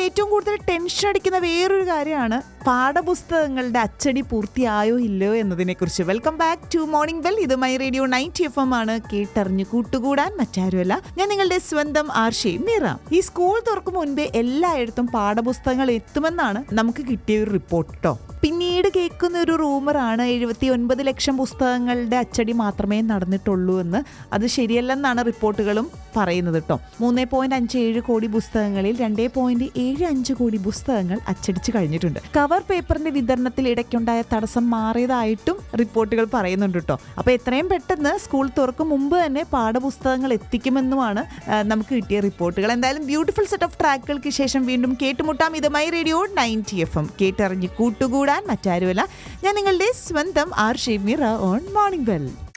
ഏറ്റവും കൂടുതൽ ടെൻഷൻ അടിക്കുന്ന വേറൊരു കാര്യമാണ് പാഠപുസ്തകങ്ങളുടെ അച്ചടി പൂർത്തിയായോ ഇല്ലയോ എന്നതിനെ കുറിച്ച് welcome back to morning well ഇത് my radio ninety F M ആണ് കേട്ടറിഞ്ഞ് കൂട്ടുകൂടാൻ മറ്റാരുമല്ല ഞാൻ നിങ്ങളുടെ സ്വന്തം ആർഷി മീറ ഈ സ്കൂൾ തുറക്കും മുൻപേ എല്ലായിടത്തും പാഠപുസ്തകങ്ങൾ എത്തുമെന്നാണ് നമുക്ക് കിട്ടിയ ഒരു റിപ്പോർട്ട് കേട്ടോ പിന്നീട് കേൾക്കുന്ന ഒരു റൂമറാണ് എഴുപത്തി ഒൻപത് ലക്ഷം പുസ്തകങ്ങളുടെ അച്ചടി മാത്രമേ നടന്നിട്ടുള്ളൂ എന്ന് അത് ശരിയല്ലെന്നാണ് റിപ്പോർട്ടുകളും പറയുന്നത് കേട്ടോ മൂന്ന് പോയിന്റ് അഞ്ച് ഏഴ് കോടി പുസ്തകങ്ങളിൽ രണ്ടേ പോയിന്റ് ഏഴ് അഞ്ച് കോടി പുസ്തകങ്ങൾ അച്ചടിച്ച് കഴിഞ്ഞിട്ടുണ്ട് കവർ പേപ്പറിന്റെ വിതരണത്തിൽ ഇടയ്ക്കുണ്ടായ തടസ്സം മാറിയതായിട്ടും റിപ്പോർട്ടുകൾ പറയുന്നുണ്ട് കേട്ടോ അപ്പോൾ എത്രയും പെട്ടെന്ന് സ്കൂൾ തുറക്കും മുമ്പ് തന്നെ പാഠപുസ്തകങ്ങൾ എത്തിക്കുമെന്നുമാണ് ആ, നമുക്ക് കിട്ടിയ റിപ്പോർട്ടുകൾ എന്തായാലും ബ്യൂട്ടിഫുൾ സെറ്റ് ഓഫ് ട്രാക്കുകൾക്ക് ശേഷം വീണ്ടും കേട്ടുമുട്ടാം ഇത് my radio ninety F M കേട്ടറിഞ്ഞ് കൂട്ടുകൂടാൻ മറ്റാരുമല്ല ഞാൻ നിങ്ങളുടെ സ്വന്തം R Shameera on morning well